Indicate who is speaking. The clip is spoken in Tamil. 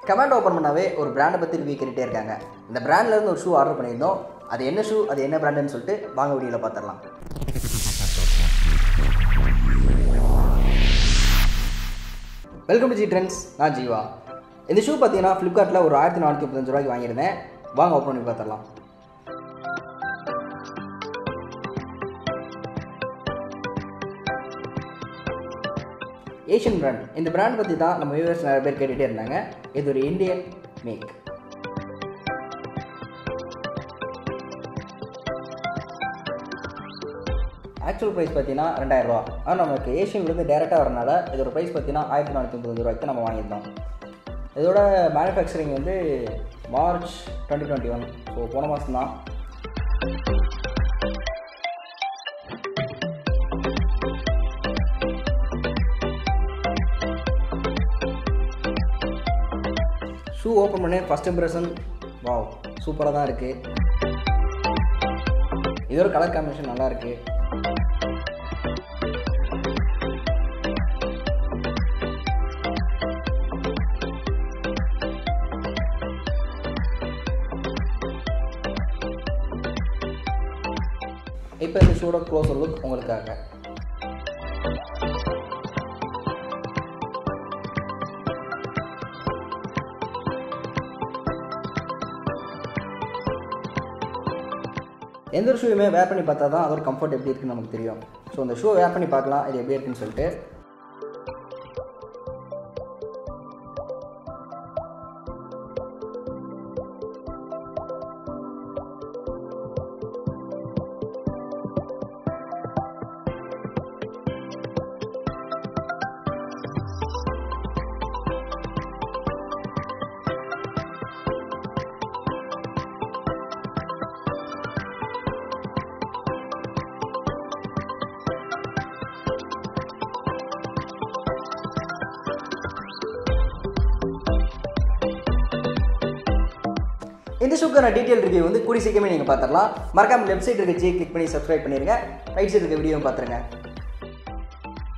Speaker 1: கமெண்ட் ஓப்பன் பண்ணாவே ஒரு பிராண்டை பற்றி ரிவ்யூ கேட்டுகிட்டே இருக்காங்க இந்த பிராண்ட்லேருந்து ஒரு ஷூ ஆர்டர் பண்ணியிருந்தோம் அது என்ன ஷூ அது என்ன பிராண்டுன்னு சொல்லிட்டு வாங்க வீடியோவில் பார்த்துடலாம் வெல்கம் டு ஜி ட்ரெண்ட்ஸ் நான் ஜீவா இந்த ஷூ பார்த்தீங்கன்னா ஃப்ளிப்கார்ட்டில் ஒரு ஆயிரத்தி நானூற்றி முப்பத்தஞ்சு ரூபாய்க்கு வாங்கியிருந்தேன் வாங்க ஓப்பன் பண்ணி பார்த்துடலாம் ஏஷியன் பிராண்ட் இந்த பிராண்ட் பற்றி தான் நம்ம வியூவர்ஸ் நிறைய பேர் கேட்டுகிட்டே இருந்தாங்க இது ஒரு இந்தியன் மேக் ஆக்சுவல் ப்ரைஸ் பார்த்தீங்கன்னா ரெண்டாயிரரூவா ஆனால் நமக்கு ஏஷியன்லேருந்து டேரெக்டாக வரனால இதோட ப்ரைஸ் பார்த்தீங்கன்னா ஆயிரத்தி நானூற்றி முப்பத்தஞ்சு ரூபாய்க்கு நம்ம வாங்கியிருந்தோம் இதோட மேனுஃபேக்சரிங் வந்து March twenty twenty one so போன மாதம் தான் ஷூ ஓப்பன் பண்ணி ஃபஸ்ட் இம்ப்ரெஷன் வாவ் சூப்பராக தான் இருக்குது இதோட கலர் காம்பினேஷன் நல்லா இருக்குது இப்போ இந்த ஷூட க்ளோஸ் லுக் உங்களுக்காக எந்த ஒரு ஷூயுமே வேர் பண்ணி பார்த்தா தான் அதோட கம்ஃபர்ட் எப்படி இருக்குன்னு நமக்கு தெரியும் ஸோ அந்த ஷூ வேர் பண்ணி பார்க்கலாம் இது எப்படி இருக்குன்னு சொல்லிட்டு இந்த ஷூக்கான டீட்டெயில் ரிவ்யூ வந்து கூடி சீக்கிரமே நீங்கள் பார்த்துடலாம் மறக்காம லெஃப்ட் சைடு இருக்க ஜி கிளிக் பண்ணி சப்ஸ்கிரைப் பண்ணிடுங்க ரைட் சைடு இருக்க வீடியோ பார்த்துருங்க